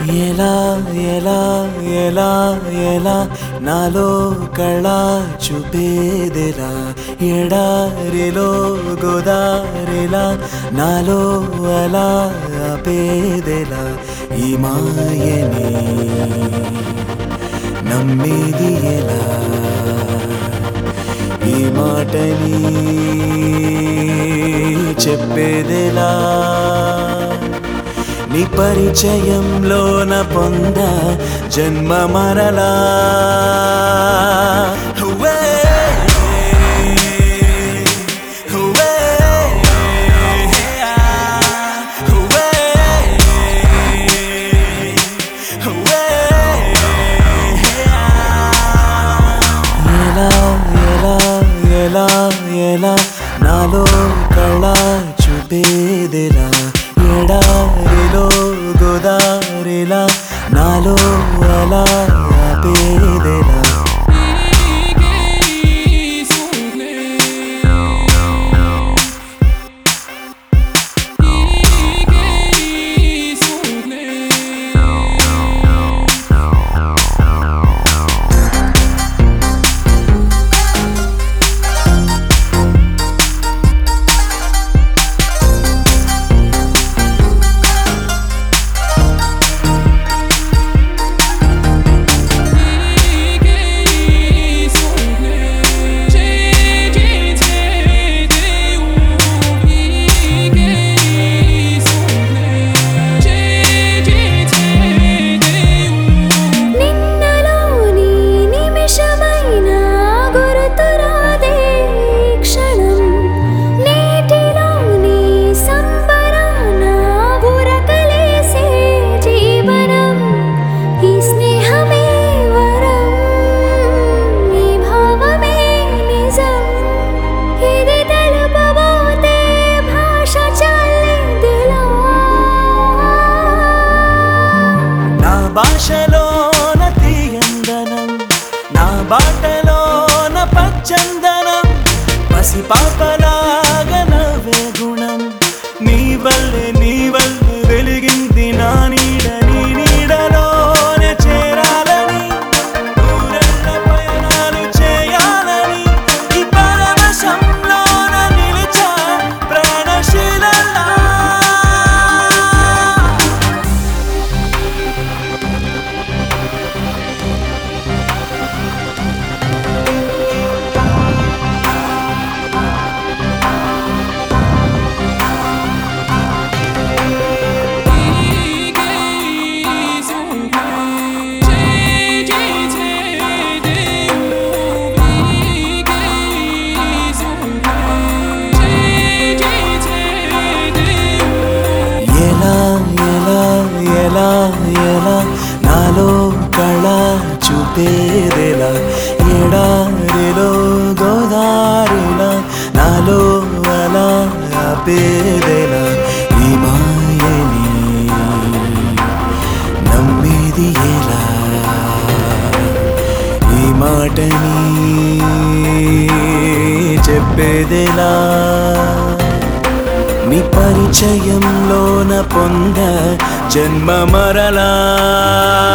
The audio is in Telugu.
ఎలా ఎలా ఎలా ఎలా నాలో కళ చూపేదెలా ఎడారిలో గోదారిలా నాలో అలా ఆపేదెలా ఈ మాయని నమ్మేది ఎలా ఈ మాటని చెప్పేదెలా నీ పరిచయంలోన పొంద జన్మ మరలా హువే, హువే, హువే, హువే. ఎలా ఎలా ఎలా ఎలా నాలో కళ చూపేదిలా ఎడారిలో గోదారిలా నాలో అలా ఆపేదిలా నిన్నలోని నిమిషమైన గురుతురాదే క్షణం నేటిలోని సంబరాన ఉరకలేసే జీవనం ఈ స్నేహమే వరం ఈ భావమే నిజం ఇది తెలుపబోతే భాష చల్లెదిలా నా భాషలోన తీయందనం నా బాటలోన పచ్చందనం పసిపాపలాగా నవ్వే గుణం నీ వల్లే నీ వల్లే వెలిగింది నా నీడ నీ నీడలోనే చేరాలని ఊరెళ్ళ పయనాలు చేయాలని ఈ పరవశంలోన నిలిచా ప్రాణశీలలా ఎలా ఎలా ఎలా ఎలా నాలో కళ చూపేదెలా ఎడారిలో గోదారిలా నాలో అలా ఆపేదెలా ఈ మాయని నమ్మేది ఎలా ఈ మాటని చెప్పేదెలా నీ పరిచయంలోన పొంద జన్మ మరలా